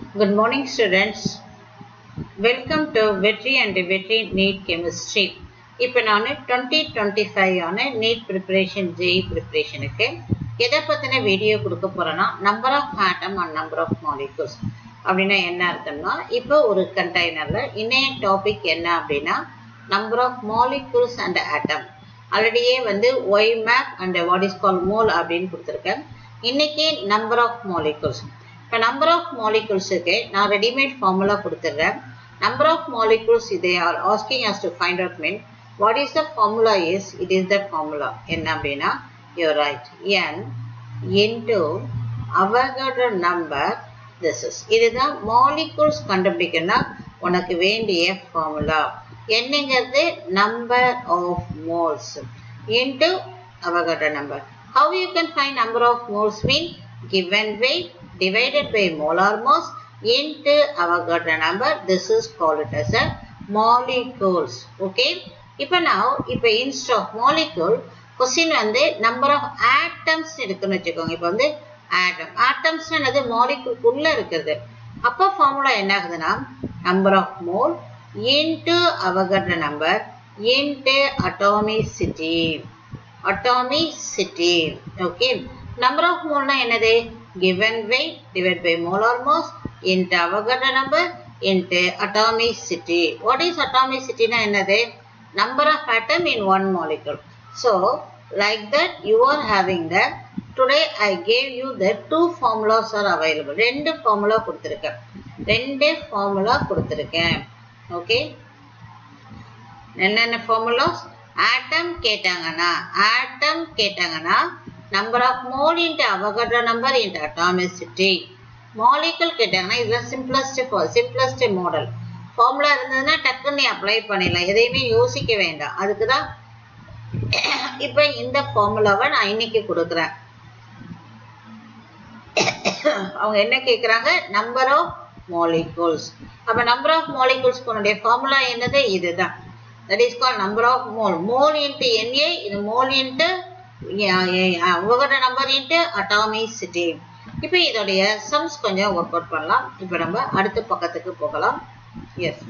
Good morning students. Welcome to Vetri and Vetri NEET Chemistry. இப்போ நான் twenty twenty five ஆன NEET preparation JEE ப்ரிப்பரேஷனுக்கு எதை பற்றின வீடியோ கொடுக்க போகிறேன்னா number of atom and number of molecules அப்படின்னா என்ன அர்த்தம்னா இப்போ ஒரு கண்டெய்னரில் இன்னைய டாபிக் என்ன அப்படின்னா number of molecules and atom ஆல்ரெடியே வந்து why map and what is call mole அப்படின்னு கொடுத்துருக்கேன் இன்னைக்கு நம்பர் ஆஃப் மாலிகூல்ஸ் இப்போ நம்பர் ஆஃப் மாலிகூல்ஸுக்கு நான் ரெடிமேட் ஃபார்முலா கொடுத்துட்றேன் number of molecules they are asking us to find out mean what is the formula is it is the formula என்ன அப்படின்னா you're right n into Avogadro number this is இதுதான் molecules கண்டுபிடிக்கணும்னா உனக்கு வேண்டிய formula என்னங்கிறது number of moles into Avogadro number how you can find number of moles mean given weight divided by molar mass into Avogadro number. This is called it as a molecules. Okay. இப்போ now இப்போ instead of molecule question வந்து number of atoms இருக்குன்னு வச்சுக்கோங்க இப்போ வந்து atom atoms என்னது molecule உள்ள இருக்குது அப்போ ஃபார்முலா என்ன ஆகுதுன்னா number of mole into Avogadro number into atomicity atomicity okay number of mole னா என்னது given weight divided by molar mass into Avogadro number into atomicity. What is atomicity? Na என்னது number of atom in one molecule. So, like that you are having the today I gave you the two formulas are available. ரெண்டு formula கொடுத்திருக்கேன். ரெண்டு formula கொடுத்திருக்கேன். Okay. என்னென்ன formulas? atom கேட்டாங்கன்னா atom கேட்டாங்கன்னா number of mole into Avogadro number into atomicity. Molecule கேட்டாங்கன்னா இதுதான் simplest simplest model formula இருந்ததுன்னா டக்குன்னு நீ அப்ளை பண்ணிடலாம் எதையுமே யோசிக்க வேண்டாம் அதுக்கு தான் இப்போ இந்த ஃபார்முலாவை நான் இன்னைக்கு கொடுக்குறேன் அவங்க என்ன கேட்குறாங்க நம்பர் ஆஃப் மாலிகூல்ஸ் அப்போ நம்பர் ஆஃப் மாலிகூல்ஸ் உன்னுடைய ஃபார்முலா என்னது இதுதான் that is call number of mole mole into N A இது மோல் இன்ட்டு ஒவ்வொரு நம்பர் இன்ட்டு அட்டாமிசிட்டி இப்போ இதோடைய சம்ஸ் கொஞ்சம் ஒர்க் அவுட் பண்ணலாம் இப்போ நம்ம அடுத்த பக்கத்துக்கு போகலாம் எஸ்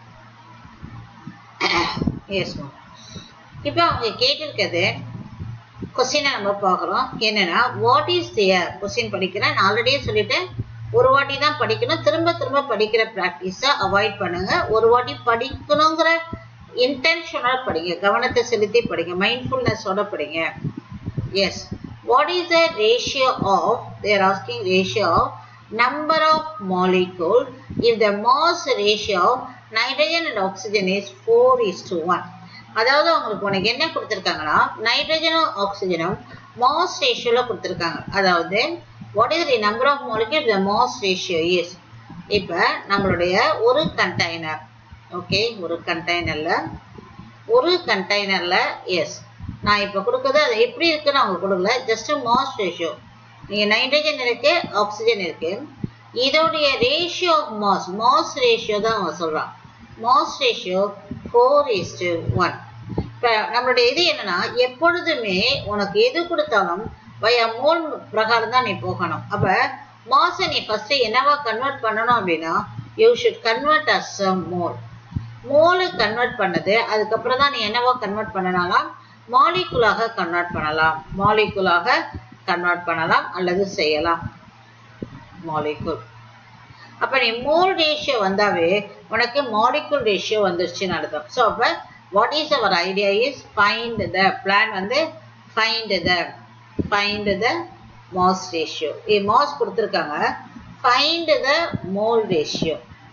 எஸ் மேம் இப்போ அவங்க கேட்டிருக்கிறது கொஸ்டினை நம்ம பார்க்குறோம் என்னன்னா வாட் இஸ் தியர் கொஸ்டின் படிக்கிறேன் நான் ஆல்ரெடியே சொல்லிட்டேன் ஒரு வாட்டி தான் படிக்கணும் திரும்ப திரும்ப படிக்கிற ப்ராக்டிஸை அவாய்ட் பண்ணுங்க ஒரு வாட்டி படிக்கணுங்கிற இன்டென்ஷனோட படிங்க கவனத்தை செலுத்தி படிங்க மைண்ட்ஃபுல்னஸோட படிங்க yes what is the ratio of they are asking ratio of number of molecule if the mass ratio of nitrogen and oxygen is 4 is to 1 அதாவது அவங்களுக்கு உனக்கு என்ன கொடுத்துருக்காங்கன்னா நைட்ரஜனும் ஆக்சிஜனும் மாஸ் ரேஷியோல கொடுத்துருக்காங்க அதாவது what is the number of molecule the mass ratio is இப்போ நம்மளுடைய ஒரு கண்டெய்னர் ஓகே ஒரு கண்டெய்னரில் ஒரு கண்டெய்னரில் எஸ் நான் இப்போ கொடுக்குறது அது எப்படி இருக்குன்னு அவங்க கொடுக்கல ஜஸ்ட் மாஸ் ரேஷியோ நீங்கள் நைட்ரஜன் இருக்கு ஆக்சிஜன் இருக்கு இதோடைய ratio of mass mass ratio தான் அவங்க சொல்கிறான் mass ratio four is to one இப்போ நம்மளுடைய இது என்னன்னா எப்பொழுதுமே உனக்கு எது கொடுத்தாலும் வய மோல் பிரகாரம் தான் நீ போகணும் அப்போ மாஸை நீ ஃபஸ்ட்டு என்னவா கன்வெர்ட் பண்ணணும் அப்படின்னா you should convert as mole mole convert பண்ணது அதுக்கப்புறம் தான் நீ என்னவா கன்வெர்ட் பண்ணனாலாம் மாலிகுலாக கன்வெர்ட் பண்ணலாம் மாலிகுலாக கன்வெர்ட் பண்ணலாம் அல்லது செய்யலாம் மாலிகுல் அப்போ நீ மோல் ரேஷியோ வந்தாவே உனக்கு மாலிகுல் ரேஷியோ வந்துருச்சுன்னு அர்த்தம் ஸோ அப்போ what is our idea is find the plan வந்து find the find the mass ratio a mass கொடுத்துருக்காங்க find the mole ratio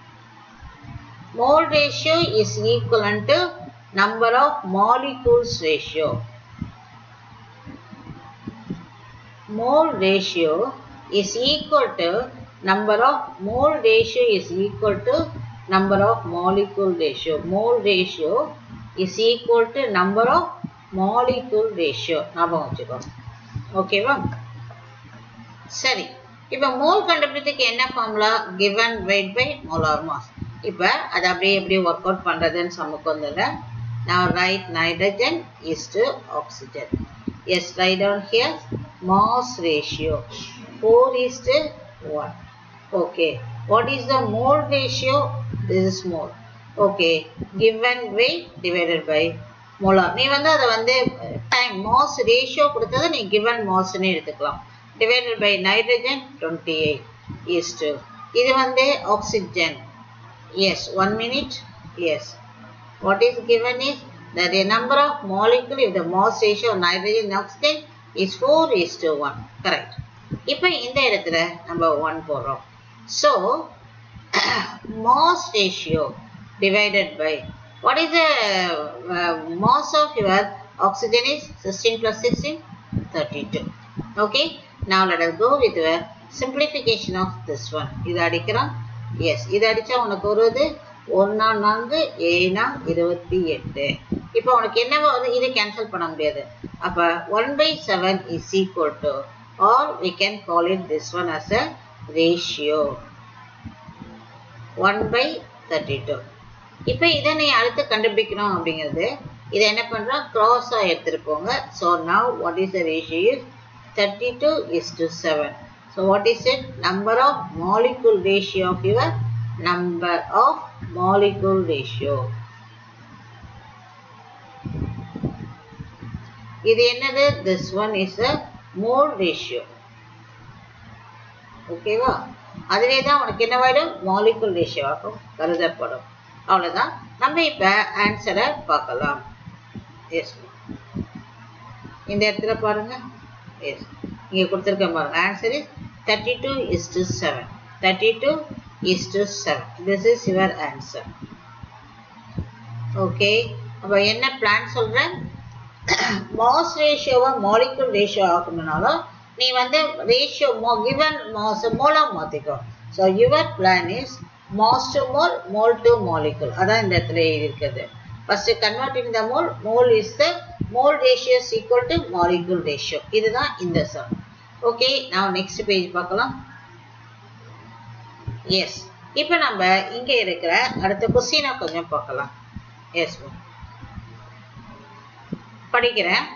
mole ratio is equal to number of molecules ratio. Mole ratio is equal to number of mole ratio is equal to number of molecule ratio. Mole ratio is equal to number of molecule ratio. ஞாபகம் வச்சுக்கோ ஓகேவா சரி இப்போ mole கண்டுபிடித்துக்கு என்ன formula given weight by molar mass இப்போ அதை அப்படியே எப்படி ஒர்க் அவுட் பண்ணுறதுன்னு சமக்கு வந்துடுறேன் Now write nitrogen is to oxygen. Yes, write down here mass ratio 4 is to 1. Okay. what is the mole ratio this is mole okay given weight divided by molar நீ வந்து அதை வந்து time mass ratio கொடுத்ததை நீ given மாஸ்ன்னு எடுத்துக்கலாம் divided by nitrogen 28 is to இது வந்து oxygen yes one minute yes what is given is that the number of molecule if the mass ratio of nitrogen and oxygen is 4 is to 1 correct இப்போ இந்த இடத்துல நம்ம 1 போடுறோம் so mass ratio divided by what is the uh, mass of your oxygen is 16 plus 16 32 okay now let us go with the simplification of this one இது அடிக்கிறோம் S இது அடிச்சா உனக்கு வருவது ஒன்னா நான்கு ஏனா இருபத்தி எட்டு இப்போ உனக்கு என்ன வருது இது கேன்சல் பண்ண முடியாது அப்ப one by seven is equal to or we can call it this one as a ratio one by thirty two இப்போ இதை நீ அடுத்து கண்டுபிடிக்கணும் அப்படிங்கிறது இதை என்ன பண்ணுறோம் க்ராஸாக எடுத்துகிட்டு போங்க so now what is the ratio is thirty two is to seven so what is it number of molecule ratio of your number of molecule ratio இது என்னது this one is a mole ratio ஓகேவா அதுவே தான் உனக்கு என்னவாயிடும் molecule ரேஷியோவாகவும் கருதப்படும் அவ்வளோதான் நம்ம இப்போ ஆன்சரை பார்க்கலாம் எஸ் இந்த இடத்துல பாருங்க எஸ் இங்கே கொடுத்துருக்க பாருங்க answer is thirty two is to seven thirty two is to seven this is your answer okay அப்போ என்ன பிளான் சொல்கிறேன் மாஸ் ரேஷியோவை மாலிகுல் ரேஷியோ ஆக்கணும்னாலும் நீ வந்து ரேஷியோ மோ கிவன் மாஸ் மோலாக மாற்றிக்கோ so your plan is mass to mole mole to molecule அதான் இந்த இடத்துல இருக்குது first converting the mole mole is the mole ratio equal to molecule ratio இதுதான் இந்த சம் ஓகே நான் நெக்ஸ்ட் பேஜ் பார்க்கலாம் எஸ் இப்போ நம்ம இங்கே இருக்கிற அடுத்த கொஸ்டினை கொஞ்சம் பார்க்கலாம் எஸ் படிக்கிறேன்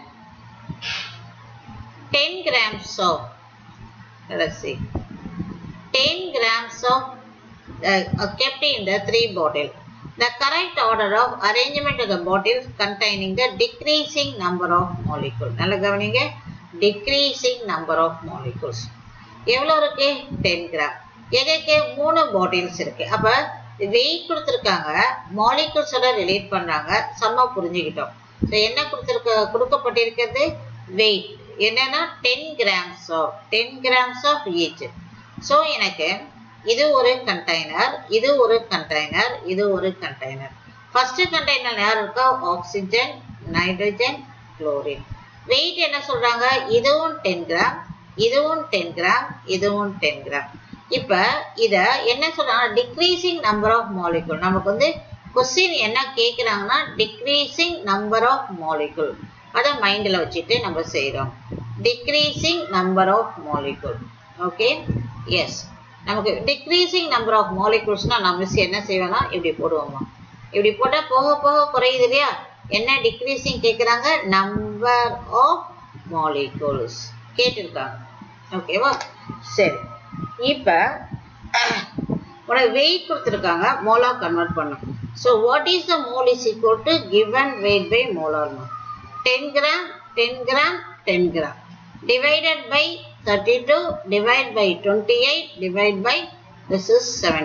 ten grams of let's see 10 grams of uh, kept in the three bottle the correct order of arrangement of the bottles containing the decreasing number of molecules நல்ல கவனிங்க decreasing number of molecules எவ்வளோ இருக்கு ten gram எதுக்கு மூணு bottles இருக்கு அப்ப wait கொடுத்துருக்காங்க மாலிகுல்ஸோட relate பண்றாங்க செம்ம புரிஞ்சுக்கிட்டோம் ஸோ என்ன கொடுத்துருக்க கொடுக்கப்பட்டிருக்கிறது வெயிட் என்னன்னா ten grams of ten grams of each so எனக்கு இது ஒரு கண்டெய்னர் இது ஒரு கண்டெய்னர் இது ஒரு கண்டெய்னர் ஃபர்ஸ்ட் கண்டெய்னர் யார் இருக்கா ஆக்சிஜன் நைட்ரஜன் குளோரின் வெயிட் என்ன சொல்றாங்க இதுவும் டென் கிராம் இதுவும் டென் கிராம் இதுவும் டென் கிராம் இப்ப இத என்ன சொல்றாங்க டிக்ரீசிங் நம்பர் ஆஃப் மாலிகுல் நமக்கு வந்து கொஸ்டின் என்ன கேட்குறாங்கன்னா டிக்ரீசிங் நம்பர் ஆஃப் மாலிகுல் அதை மைண்டில் வச்சுட்டு நம்ம செய்கிறோம் decreasing number of molecule okay yes நமக்கு டிக்ரீசிங் நம்பர் ஆஃப் மாலிகுல்ஸ்னால் நம்ம என்ன செய்வோம்னா இப்படி போடுவோமா இப்படி போட்டால் போக போக குறையுது இல்லையா என்ன டிக்ரீசிங் கேட்குறாங்க நம்பர் ஆஃப் மாலிகுல்ஸ் கேட்டிருக்காங்க ஓகேவா சரி இப்போ உனக்கு வெயிட் கொடுத்துருக்காங்க மோலா கன்வெர்ட் பண்ணும் so what is the mole is equal to given weight by molar mole ten gram ten gram ten gram divided by 32 divide by 28 divide by this is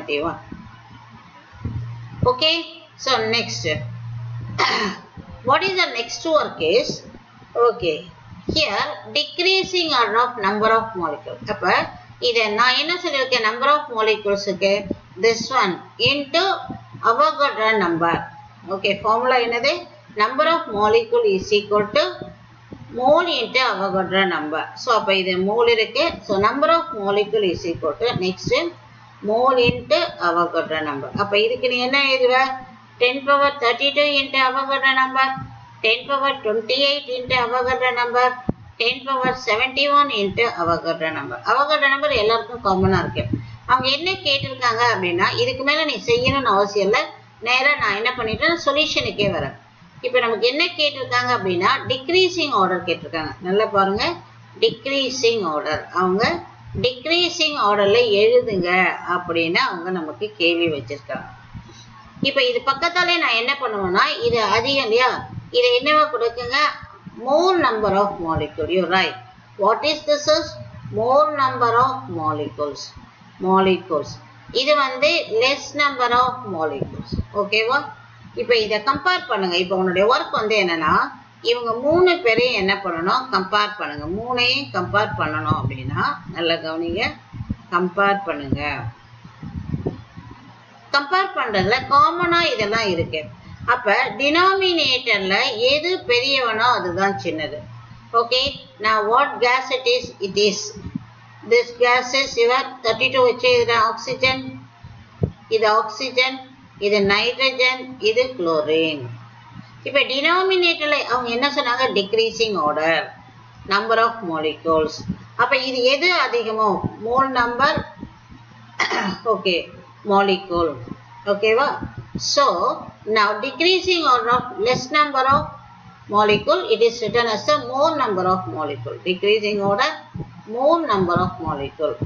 71 okay so next what is the next work is okay here decreasing order of number of molecules அப்ப இத நான் என்ன சொல்லியிருக்கேன் number of moleculesக்கு this one into Avogadro number okay formula என்னது number of molecule is equal to mole into Avogadro number so அப்போ இது mole இருக்கு so number of molecule is equal to next mole into Avogadro number அப்போ இதுக்கு நீ என்ன எழுதுவ ten power thirty two into Avogadro number ten power twenty eight into Avogadro number ten power seventy one into Avogadro number Avogadro number எல்லாருக்கும் காமனாக இருக்கு அவங்க என்ன கேட்டிருக்காங்க அப்படின்னா இதுக்கு மேலே நீ செய்யணும்னு அவசியம் இல்லை நேராக நான் என்ன பண்ணிட்டேன் சொல்யூஷனுக்கே வரேன் இப்போ நமக்கு என்ன கேட்டிருக்காங்க அப்படின்னா டிக்ரீசிங் ஆர்டர் கேட்டிருக்காங்க நல்லா பாருங்க டிக்ரீசிங் ஆர்டர் அவங்க டிக்ரீசிங் ஆர்டர்ல எழுதுங்க அப்படின்னு அவங்க நமக்கு கேள்வி வச்சிருக்காங்க இப்ப இது பக்கத்தாலே நான் என்ன பண்ணுவேன்னா இது அதிகம் இல்லையா இதை என்னவா கொடுக்குங்க more number of molecule you right what is this is more number of molecules molecules இது வந்து லெஸ் நம்பர் ஆஃப் மாலிகூல்ஸ் ஓகேவா இப்போ இதை கம்பேர் பண்ணுங்க இப்போ உன்னுடைய ஒர்க் வந்து என்னன்னா இவங்க மூணு பேரையும் என்ன பண்ணணும் கம்பேர் பண்ணுங்க மூணையும் கம்பேர் பண்ணணும் அப்படின்னா நல்லா கவனிங்க கம்பேர் பண்ணுங்க கம்பேர் பண்றதுல காமனா இதெல்லாம் இருக்கு அப்ப டினாமினேட்டர்ல எது பெரியவனோ அதுதான் சின்னது ஓகே நான் what case it is it is this case is your thirty two வச்சு இதுல ஆக்சிஜன் இது ஆக்சிஜன் இது நைட்ரஜன் இது குளோரின் இப்ப டினாமினேட்டர்ல அவங்க என்ன சொன்னாங்க decreasing order number of molecules அப்ப இது எது அதிகமோ மோல் நம்பர் ஓகே molecule ஓகேவா so now decreasing order of less number of molecule it is written as a more number of molecule decreasing order more number of molecule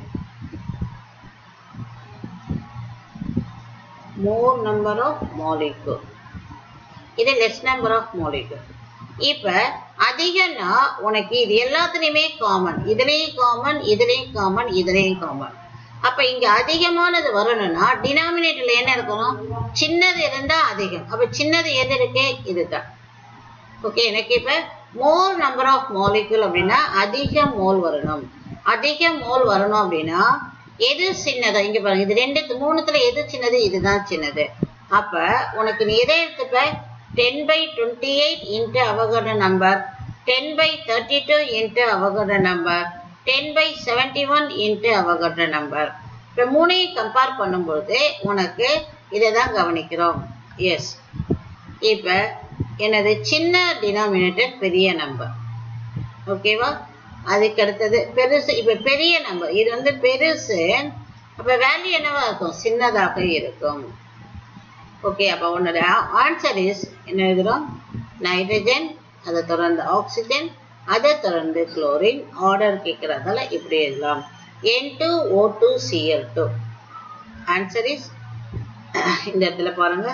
more number of molecule இது less number of molecule இப்ப அதிகம்னா உனக்கு இது எல்லாத்துலயுமே common இதுலயும் common இதுலயும் common இதுலயும் common அப்ப இங்க அதிகமானது வரணும்னா டினாமினேட்டர்ல என்ன இருக்கணும் சின்னது இருந்தா அதிகம் அப்ப சின்னது எது இருக்கு இதுதான் ஓகே எனக்கு இப்ப மோல் நம்பர் ஆஃப் மாலிகுல் அப்படின்னா அதிக மோல் வரணும் அதிக மோல் வரணும் அப்படின்னா எது சின்னதா இங்க பாருங்க இது ரெண்டு மூணுத்துல எது சின்னது இதுதான் சின்னது அப்ப உனக்கு நீ எதை எடுத்துப்ப ten by twenty eight into Avogadro number ten by thirty two into Avogadro number ten by seventy one into Avogadro number இப்போ மூணையும் கம்பேர் பண்ணும்போது உனக்கு இதை தான் கவனிக்கிறோம் எஸ் இப்போ எனது சின்ன டினாமினேட்டர் பெரிய நம்பர் ஓகேவா அதுக்கு அடுத்தது பெருசு இப்போ பெரிய நம்பர் இது வந்து பெருசு அப்போ வேல்யூ என்னவா இருக்கும் சின்னதாக இருக்கும் ஓகே அப்போ உன்னோட ஆன்சர் இஸ் என்ன எழுதுகிறோம் நைட்ரஜன் அதை தொடர்ந்து ஆக்சிஜன் அதை தொடர்ந்து குளோரின் ஆர்டர் கேட்குறதால இப்படி எழுதலாம் N two O two C L two answer is இந்த இடத்துல பாருங்க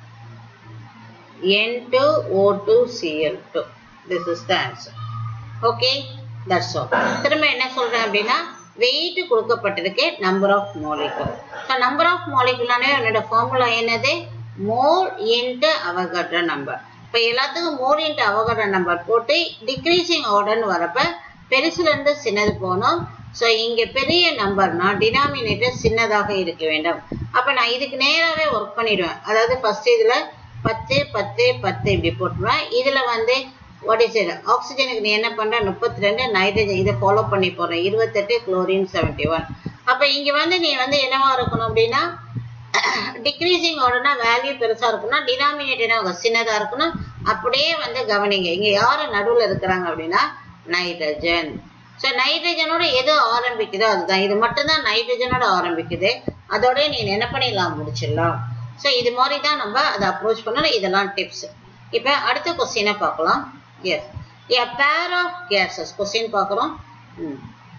N two O two C L two this is the answer okay that's all திரும்ப என்ன சொல்றேன் அப்படின்னா வெயிட் கொடுக்கப்பட்டிருக்கு number of molecule so number of மாலிகுலானே என்னோட ஃபார்முலா என்னது மோல் இன்ட்டு அவகட்ர நம்பர் இப்போ எல்லாத்துக்கும் மோல் இன்ட்டு அவகட்ர நம்பர் போட்டு டிக்ரீசிங் ஆர்டர்னு வரப்ப பெருசுல இருந்து சின்னது போகணும் ஸோ இங்கே பெரிய நம்பர்னா டினாமினேட்டர் சின்னதாக இருக்க வேண்டும் அப்போ நான் இதுக்கு நேராகவே ஒர்க் பண்ணிடுவேன் அதாவது ஃபர்ஸ்ட் இதில் பத்து பத்து பத்து இப்படி போட்டுருவேன் இதில் வந்து வாட் இஸ் இட் ஆக்சிஜனுக்கு நீ என்ன பண்ற முப்பத்தி ரெண்டு நைட்ரஜன் இதை ஃபாலோ பண்ணி போடுறேன் இருபத்தெட்டு குளோரின் செவன்டி ஒன் அப்போ இங்கே வந்து நீ வந்து என்னவா இருக்கணும் அப்படின்னா டிக்ரீசிங் ஆர்டர்னா வேல்யூ பெருசா இருக்கும்னா டினாமினேட்டர் சின்னதா இருக்கணும் அப்படியே வந்து கவனிங்க இங்க யாரு நடுவுல இருக்கிறாங்க அப்படின்னா நைட்ரஜன் ஸோ நைட்ரஜனோட எது ஆரம்பிக்குதோ அதுதான் இது மட்டும்தான் நைட்ரஜனோட ஆரம்பிக்குது அதோட நீ என்ன பண்ணிடலாம் முடிச்சிடலாம் ஸோ இது மாதிரி தான் நம்ம அதை அப்ரோச் பண்ணணும் இதெல்லாம் டிப்ஸ் இப்போ அடுத்த கொஸ்டினை பார்க்கலாம் yes a pair of gases question பார்க்குறோம் ம்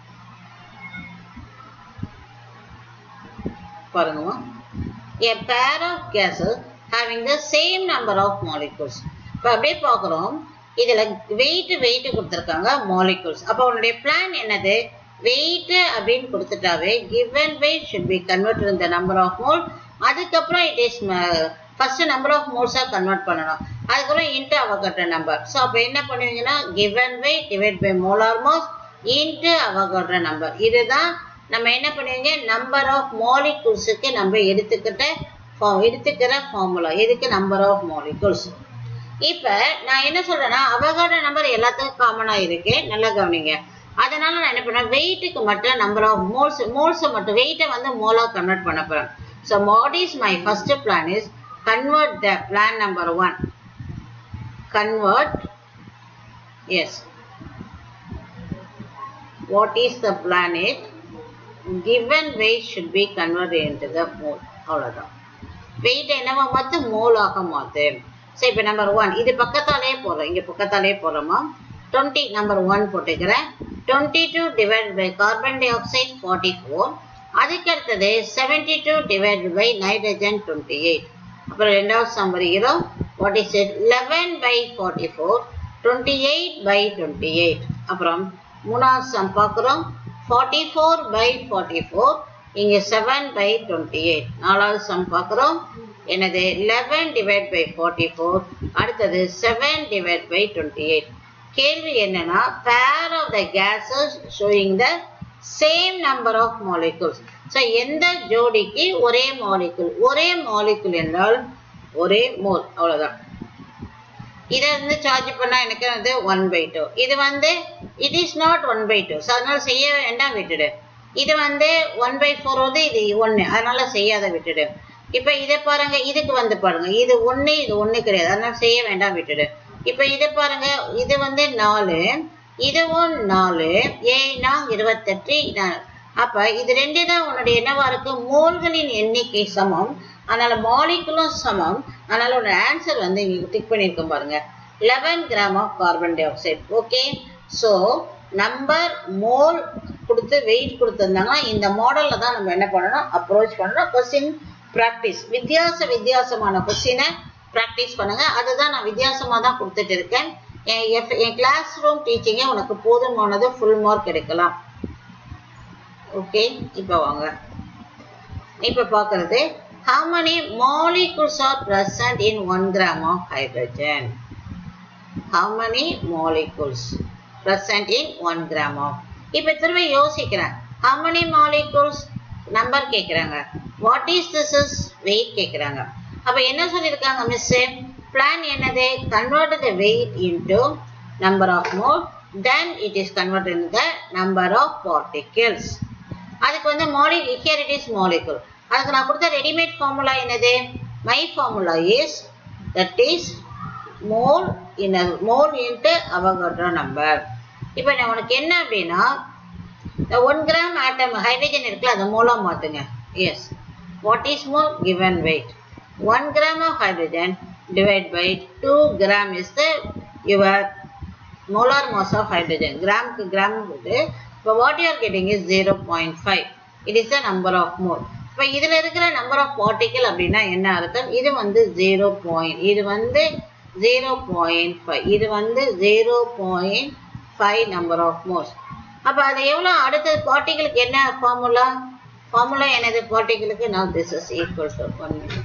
பாருங்கம்மா a pair of gases having the same number of molecules இப்போ அப்படியே பார்க்குறோம் இதில் வெயிட் வெயிட் கொடுத்துருக்காங்க மாலிகுல்ஸ் அப்போ உன்னுடைய பிளான் என்னது வெயிட் அப்படின்னு கொடுத்துட்டாவே given weight should be convert இந்த நம்பர் ஆஃப் மோல் அதுக்கப்புறம் it is first number of மோல்ஸாக கன்வெர்ட் பண்ணணும் அதுக்கப்புறம் இன்ட்டு அவகட்ர நம்பர் ஸோ அப்போ என்ன பண்ணுவீங்கன்னா given weight divide by molar mass into Avogadro number இதுதான் நம்ம என்ன பண்ணுவீங்க நம்பர் ஆஃப் மாலிகுல்ஸுக்கு நம்ம எடுத்துக்கிட்ட எடுத்துக்கிற ஃபார்முலா எதுக்கு நம்பர் ஆஃப் மாலிகுல்ஸ் இப்போ நான் என்ன சொல்றேன்னா அவகாட நம்பர் எல்லாத்துக்கும் காமனாக இருக்கு நல்லா கவனிங்க அதனால நான் என்ன பண்ணேன் வெயிட்டுக்கு மட்டும் நம்பர் ஆஃப் மோல்ஸ் மோல்ஸை மட்டும் வெயிட்டை வந்து மோலாக கன்வெர்ட் பண்ண போகிறேன் so what is my first plan is convert the plan number one convert yes what is the planet given weight should be converted into the mole அவ்வளோதான் வெயிட் என்னவா மாற்று மோலாக மாற்று so இப்போ நம்பர் ஒன் இது பக்கத்தாலே போடுறோம் இங்கே பக்கத்தாலே போடுறோமா டுவெண்ட்டி நம்பர் ஒன் போட்டுக்கிறேன் twenty two divide by carbon dioxide forty four அதுக்கு அடுத்தது seventy two divide by nitrogen twenty eight அப்புறம் ரெண்டாவது சம் வருகிறோம் what is it eleven by forty four twenty eight by twenty eight அப்புறம் மூணாவது sum பார்க்குறோம் forty four by forty four இங்கே seven by twenty eight நாலாவது சம் பார்க்குறோம் எனது eleven divide by forty four அடுத்தது seven divide by twenty eight கேள்வி என்னன்னா pair of the gases showing the same number of molecules so எந்த ஜோடிக்கு ஒரே மாலிகுல் ஒரே மாலிகுல் என்றால் ஒரே மோல் அவ்வளோதான் இதை வந்து சார்ஜ் பண்ணால் எனக்கு வந்து ஒன் பை டூ இது வந்து it is not one by two so அதனால செய்ய வேண்டாம் விட்டுடு இது வந்து ஒன் பை ஃபோர் வந்து இது ஒன்று அதனால செய்யாத விட்டுடு இப்போ இதை பாருங்க இதுக்கு வந்து பாருங்க இது ஒன்று இது ஒன்று கிடையாது அதனால செய்ய வேண்டாம் விட்டுடு இப்போ இதை பாருங்க இது வந்து நாலு இதுவும் நாலு ஏன்னா இருபத்தெட்டு அப்ப இது ரெண்டு தான் உன்னுடைய என்னவா இருக்கு மோல்களின் எண்ணிக்கை சமம் அதனால மாலிகுலும் சமம் அதனால உன்னோட ஆன்சர் வந்து இங்க டிக் பண்ணியிருக்கோம் பாருங்க eleven gram of carbon dioxide okay so number mole கொடுத்து வெயிட் கொடுத்துருந்தாங்கன்னா இந்த மாடல்ல தான் நம்ம என்ன பண்ணணும் அப்ரோச் பண்ணணும் கொஸ்டின் ப்ராக்டிஸ் வித்தியாச வித்தியாசமான கொஸ்டினை ப்ராக்டிஸ் பண்ணுங்க அதுதான் நான் வித்தியாசமா தான் கொடுத்துட்டு இருக்கேன் என் எஃப்- என் கிளாஸ் ரூம் டீச்சிங்கே உனக்கு போதுமானது ஃபுல் மார்க் எடுக்கலாம் ஓகே இப்போ வாங்க இப்போ பார்க்கறது how many molecules are present in 1 gram of hydrogen how many molecules present in 1 gram of இப்போ திரும்ப யோசிக்கிறேன் how many molecules நம்பர் கேட்குறாங்க what is this is weight கேட்குறாங்க அப்போ என்ன சொல்லியிருக்காங்க மிஸ் பிளான் என்னது convert the weight into number of mole then it is converted into the number of particles அதுக்கு வந்து மாலி ஹியர் இட் இஸ் மாலிகுல் அதுக்கு நான் கொடுத்த ரெடிமேட் ஃபார்முலா என்னது my formula is that is mole in mole into Avogadro number இப்போ நான் உனக்கு என்ன அப்படின்னா இந்த ஒன் கிராம் ஆட்டம் ஹைட்ரஜன் இருக்குல்ல அதை மோலாக மாற்றுங்க yes what is mole given weight one gram of hydrogen divide by two gram is the your molar mass of hydrogen gram க்கு gram போட்டு இப்போ what you are getting is 0.5 it is the number of mole இப்போ இதுல இருக்கிற number of particle அப்படின்னா என்ன அர்த்தம் இது வந்து 0. point இது வந்து 0.5 இது வந்து 0.5 number of moles அப்ப அது எவ்வளவு அடுத்த பார்ட்டிகளுக்கு என்ன ஃபார்முலா ஃபார்முலா என்னது பார்ட்டிகளுக்கு now this is equal to 1 minute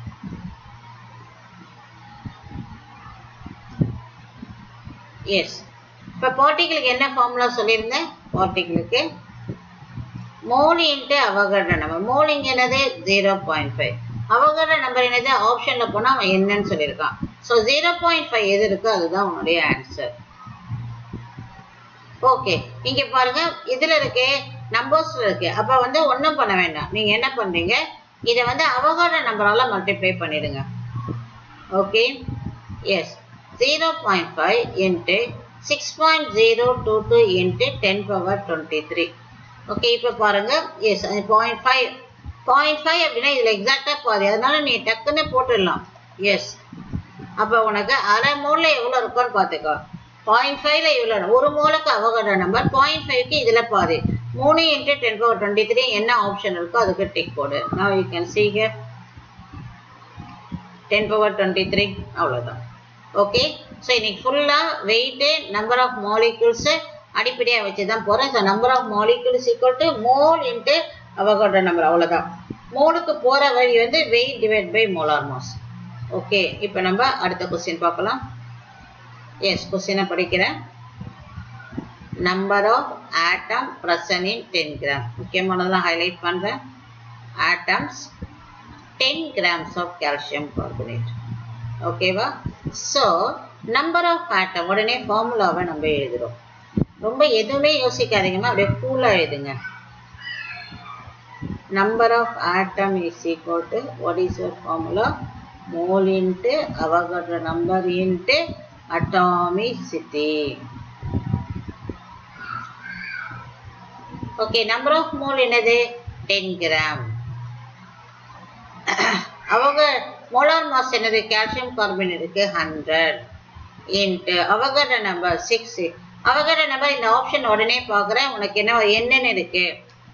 yes இப்போ பார்ட்டிகளுக்கு என்ன ஃபார்முலா சொல்லியிருந்தேன் பார்ட்டிகளுக்கு mole into Avogadro number mole இங்கே என்னது zero point five Avogadro number என்னது ஆப்ஷனில் போனால் அவன் என்னன்னு சொல்லியிருக்கான் ஸோ ஜீரோ பாயிண்ட் ஃபைவ் எது இருக்கோ அதுதான் உன்னுடைய ஆன்சர் ஓகே இங்க பாருங்க இதுல இருக்கு நம்பர்ஸ்ல இருக்கு அப்ப வந்து ஒண்ணும் பண்ண வேண்டாம் நீங்க என்ன பண்றீங்க இதை வந்து அவகோட நம்பரால மல்டிப்ளை பண்ணிடுங்க okay yes zero point five into six point zero two two into ten power twenty three okay இப்போ பாருங்க yes point five point five அப்படின்னா இதில் எக்ஸாக்டாக பாதி அதனால நீ டக்குன்னு போட்டுடலாம் எஸ் அப்போ உனக்கு அரை மோலில் எவ்வளோ இருக்கும்னு பார்த்துக்கோ பாயிண்ட் ஃபைவ்ல இவ்வளோ ஒரு மோலுக்கு அவகோட நம்பர் பாயிண்ட் ஃபைவ்க்கு இதில் பாதி மூணு into ten power twenty three என்ன ஆப்ஷன் இருக்கோ அதுக்கு டிக் போடு now you can see here ten power twenty three அவ்வளோதான் ஓகே ஸோ இன்னைக்கு ஃபுல்லாக வெயிட்டு நம்பர் ஆஃப் மாலிகுல்ஸு அடிப்படையாக வச்சு தான் போகிறேன் so number of molecules equal to mole into Avogadro number அவ்வளோதான் மோலுக்கு போகிற வழி வந்து weight divide by molar mass okay இப்போ நம்ம அடுத்த கொஸ்டின் பார்க்கலாம் எஸ் கொஸ்டினை படிக்கிறேன் number of atom present in ten gram முக்கியமானதெல்லாம் ஹைலைட் பண்ணுறேன் atoms ten grams of calcium carbonate ஓகேவா ஸோ நம்பர் ஆஃப் ஆட்டம் உடனே ஃபார்முலாவை நம்ம எழுதுறோம் ரொம்ப எதுவுமே யோசிக்காதீங்கம்மா அப்படியே கூலாக எழுதுங்க number of atom is equal to what is your formula mole into Avogadro number into atomicity okay number of mole என்னது 10 gram அவங்க மோலார் மாஸ் என்னது கால்சியம் கார்பனேட்டுக்கு hundred into Avogadro number six Avogadro number இந்த option உடனே பார்க்குறேன் உனக்கு என்ன என்னன்னு இருக்கு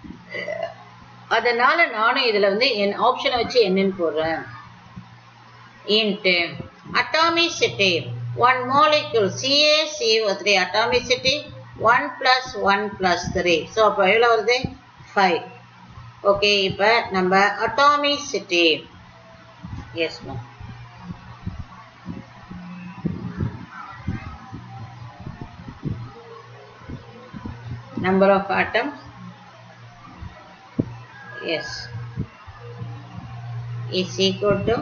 அதனால நானும் இதுல வந்து என் ஆப்ஷனை வச்சு என்னன்னு போடுறேன் into atomicity one molecule CaCO3 atomicity 1 plus 1 plus 3 so அப்போ எவ்வளோ வருது 5 ஓகே இப்போ நம்ம atomicity yes ma'am number of atoms yes is equal to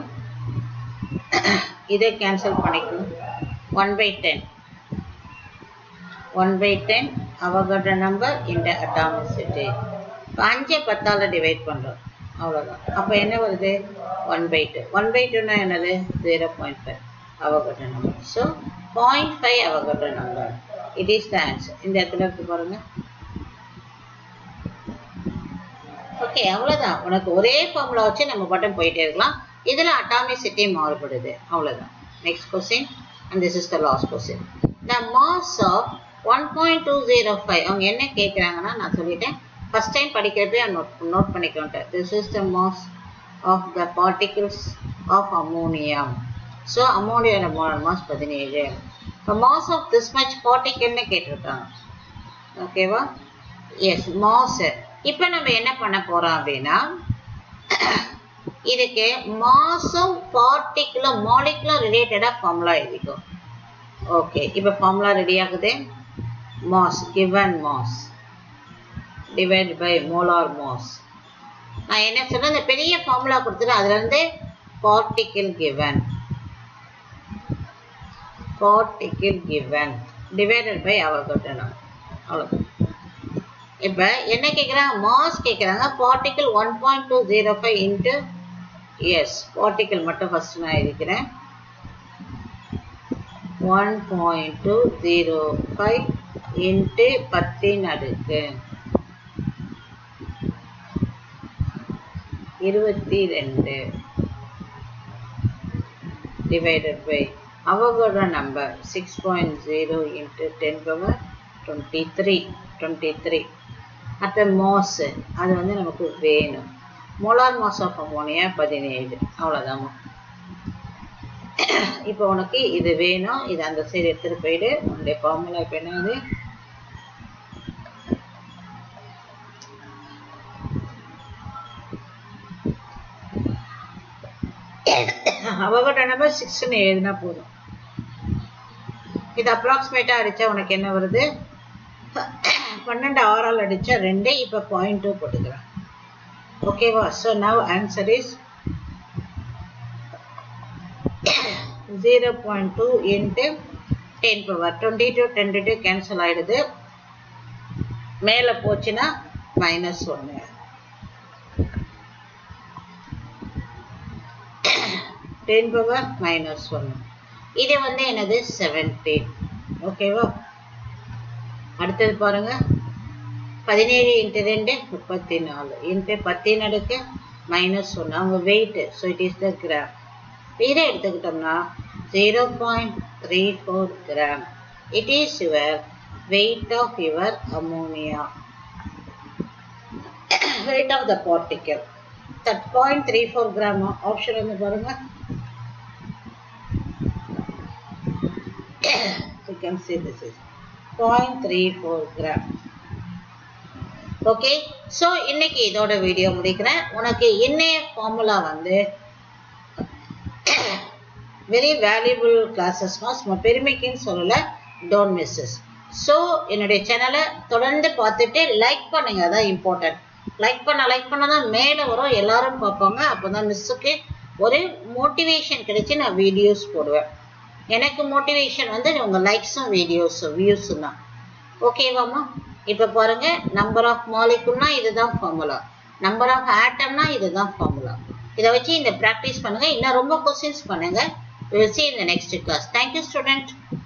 இதை கேன்சல் பண்ணிக்கணும் one by ten one by ten Avogadro number இந்த அட்டாமிசிட்டி இப்போ அஞ்சை பத்தால் டிவைட் பண்ணுறோம் அவ்வளோதான் அப்போ என்ன வருது one by two one by டூனா என்னது zero point five Avogadro number so point five Avogadro number it is the answer இந்த இடத்துல இருக்கு பாருங்க ஓகே அவ்வளோதான் உனக்கு ஒரே ஃபார்முலா வச்சு நம்ம பட்டம் போயிட்டே இருக்கலாம் இதில் அட்டாமிசிட்டி மாறுபடுது அவ்வளோதான் next question and this is the last question the mass of one point two zero five அவங்க என்ன கேட்குறாங்கன்னா நான் சொல்லிட்டேன் ஃபஸ்ட் டைம் படிக்கிறப்பே நோட் நோட் பண்ணிக்கோன்ட்டு this is the mass of the particles of ammonium so அமோனியோட மோனல் மாஸ் பதினேழு இப்போ மாஸ் ஆஃப் திஸ் மச் பார்ட்டிகிள்னு கேட்டிருக்காங்க ஓகேவா எஸ் மாஸ் இப்போ நம்ம என்ன பண்ண போகிறோம் அப்படின்னா இதுக்கு மாசும் பார்ட்டிகுலர் மாலிகுலர் ரிலேட்டடாக ஃபார்முலா எழுதிக்கோ ஓகே இப்போ ஃபார்முலா ரெடி ஆகுது mass given mass divide by molar mass நான் என்ன சொல்றேன் இந்த பெரிய ஃபார்முலா கொடுத்துட்டு அதுலேருந்து particle given particle given divided by அவர் கட்டணும் அவ்வளோதான் இப்போ என்ன கேட்குறாங்க மாஸ் கேட்குறாங்க particle one point two zero five into yes particle மட்டும் ஃபர்ஸ்ட் நான் எழுதிக்கிறேன் one point two zero five into பத்தின் அடுக்கு இருபத்தி ரெண்டு divided by அவகோட number six point zero into ten power twenty three twenty three அடுத்த மாஸ் அது வந்து நமக்கு வேணும் மோலார் மாஸ் ஆஃப் அமோனியா பதினேழு அவ்வளோதாம்மா இப்போ உனக்கு இது வேணும் இது அந்த சைடு எடுத்துகிட்டு போயிடு உன்னுடைய ஃபார்முலா இப்போ என்னது அவகோட நம்பர் சிக்ஸ்னு எழுதினா போதும் இது அப்ராக்சிமேட்டாக அடித்தா உனக்கு என்ன வருது பன்னெண்டு ஆறால் அடித்தா ரெண்டு இப்போ பாயிண்ட் டூ போட்டுக்கிறேன் ஓகேவா so now answer is zero point two into ten power twenty two twenty two cancel ஆகிடுது மேலே போச்சுன்னா மைனஸ் ஒன்று டென் பவர் மைனஸ் ஒன்று இது வந்து என்னது செவன்டீன் ஓகேவா அடுத்தது பாருங்க பதினேழு இன்ட்டு ரெண்டு முப்பத்தி நாலு இன்ட்டு பத்தின் அடுக்கு மைனஸ் ஒன்று அவங்க weight so it is the gram இதை எடுத்துக்கிட்டோம்னா zero point three four gram it is your weight of your ammonia weight of the particle that point three four gram option வந்து பாருங்க you can see this is 0.34 gram okay so இன்னைக்கு இதோட video முடிக்கிறேன் உனக்கு இன்னைய formula வந்து very valuable கிளாஸஸ்மா சும்மா பெருமைக்குன்னு சொல்லலை டோன்ட் மிஸ்ஸஸ் ஸோ என்னுடைய சேனலை தொடர்ந்து பார்த்துட்டு லைக் பண்ணுங்க அதான் இம்பார்ட்டன்ட் லைக் பண்ண லைக் பண்ண தான் மேலே வரும் எல்லாரும் பார்ப்பாங்க அப்போ தான் மிஸ்ஸுக்கு ஒரு மோட்டிவேஷன் கிடைச்சி நான் வீடியோஸ் போடுவேன் எனக்கு மோட்டிவேஷன் வந்து உங்கள் லைக்ஸும் வீடியோஸும் வியூஸும் தான் ஓகேவாம்மா இப்போ பாருங்க நம்பர் ஆஃப் மாலிகுல்னா இதுதான் ஃபார்முலா நம்பர் ஆஃப் ஆட்டம்னா இதுதான் ஃபார்முலா இதை வச்சு இந்த ப்ராக்டிஸ் பண்ணுங்க இன்னும் ரொம்ப கொஸ்டின்ஸ் பண்ணுங்க வில் சி இந்த நெக்ஸ்ட் கிளாஸ் தேங்க்யூ ஸ்டூடெண்ட்